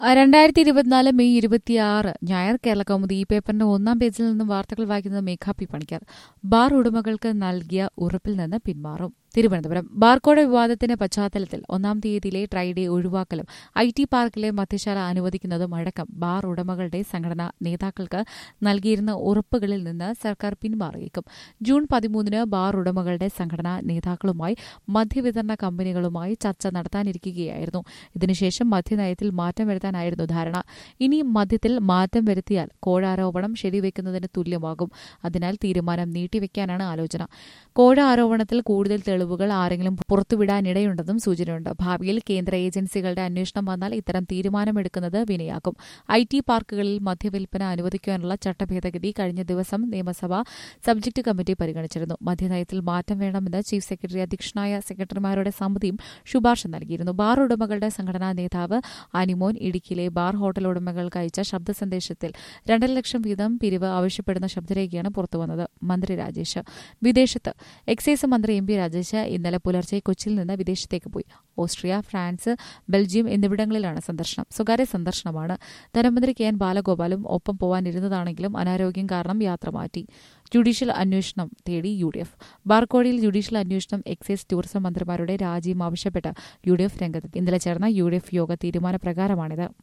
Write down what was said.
രണ്ടായിരത്തി ഇരുപത്തിനാല് മെയ് ഇരുപത്തിയാറ് ഞായർ കേരള കൗമുദി ഈ പേപ്പറിന്റെ ഒന്നാം പേജിൽ നിന്നും വാർത്തകൾ വായിക്കുന്നത് മേഘാ പി പണിക്കർ ബാർ ഉടമകൾക്ക് നൽകിയ ഉറപ്പിൽ നിന്ന് പിന്മാറും തിരുവനന്തപുരം ബാർക്കോഴ വിവാദത്തിന്റെ പശ്ചാത്തലത്തിൽ ഒന്നാം തീയതിയിലെ ട്രൈഡേ ഒഴിവാക്കലും ഐ ടി പാർക്കിലെ മദ്യശാല അനുവദിക്കുന്നതും അടക്കം ബാർ ഉടമകളുടെ സംഘടനാ നേതാക്കൾക്ക് നൽകിയിരുന്ന ഉറപ്പുകളിൽ നിന്ന് സർക്കാർ പിന്മാറിയേക്കും ജൂൺ പതിമൂന്നിന് ബാർ ഉടമകളുടെ സംഘടനാ നേതാക്കളുമായി മദ്യവിതരണ കമ്പനികളുമായി ചർച്ച നടത്താനിരിക്കുകയായിരുന്നു ഇതിനുശേഷം മദ്യനയത്തിൽ മാറ്റം വരുത്താനായിരുന്നു ധാരണ ഇനി മദ്യത്തിൽ മാറ്റം വരുത്തിയാൽ കോഴാരോപണം ശരിവെക്കുന്നതിന് തുല്യമാകും അതിനാൽ തീരുമാനം നീട്ടിവെക്കാനാണ് ആലോചന കോഴ ആരോപണത്തിൽ കൂടുതൽ തെളിവുകൾ ആരെങ്കിലും പുറത്തുവിടാനിടയുണ്ടെന്നും സൂചനയുണ്ട് ഭാവിയിൽ കേന്ദ്ര ഏജൻസികളുടെ അന്വേഷണം വന്നാൽ ഇത്തരം തീരുമാനമെടുക്കുന്നത് വിനയാക്കും ഐ ടി പാർക്കുകളിൽ മദ്യവിൽപ്പന അനുവദിക്കാനുള്ള ചട്ടഭേദഗതി കഴിഞ്ഞ ദിവസം നിയമസഭ സബ്ജക്ട് കമ്മിറ്റി പരിഗണിച്ചിരുന്നു മദ്യനയത്തിൽ മാറ്റം വേണമെന്ന് ചീഫ് സെക്രട്ടറി അധ്യക്ഷനായ സെക്രട്ടറിമാരുടെ സമിതിയും ശുപാർശ നൽകിയിരുന്നു ബാർ ഉടമകളുടെ സംഘടനാ നേതാവ് അനിമോൻ ഇടുക്കിയിലെ ബാർ ഹോട്ടൽ ഉടമകൾക്ക് അയച്ച ശബ്ദ സന്ദേശത്തിൽ രണ്ടര ലക്ഷം വീതം പിരിവ് ആവശ്യപ്പെടുന്ന ശബ്ദരേഖയാണ് പുറത്തുവന്നത് മന്ത്രി രാജേഷ് വിദേശത്ത് എക്സൈസ് മന്ത്രി എം പി രാജേഷ് ഇന്നലെ പുലർച്ചെ കൊച്ചിയിൽ നിന്ന് വിദേശത്തേക്ക് പോയി ഓസ്ട്രിയ ഫ്രാൻസ് ബെൽജിയം എന്നിവിടങ്ങളിലാണ് സന്ദർശനം സ്വകാര്യ സന്ദർശനമാണ് ധനമന്ത്രി കെ എൻ ബാലഗോപാലും ഒപ്പം പോവാനിരുന്നതാണെങ്കിലും അനാരോഗ്യം കാരണം യാത്ര മാറ്റി ജുഡീഷ്യൽ അന്വേഷണം തേടി യു ഡി എഫ് ബാർക്കോടിയിൽ ജുഡീഷ്യൽ അന്വേഷണം എക്സൈസ് ടൂറിസം മന്ത്രിമാരുടെ രാജിയും ആവശ്യപ്പെട്ട് യു ഡി എഫ് രംഗത്ത് ഇന്നലെ ചേർന്ന യു ഡി എഫ് യോഗ തീരുമാനപ്രകാരമാണിത്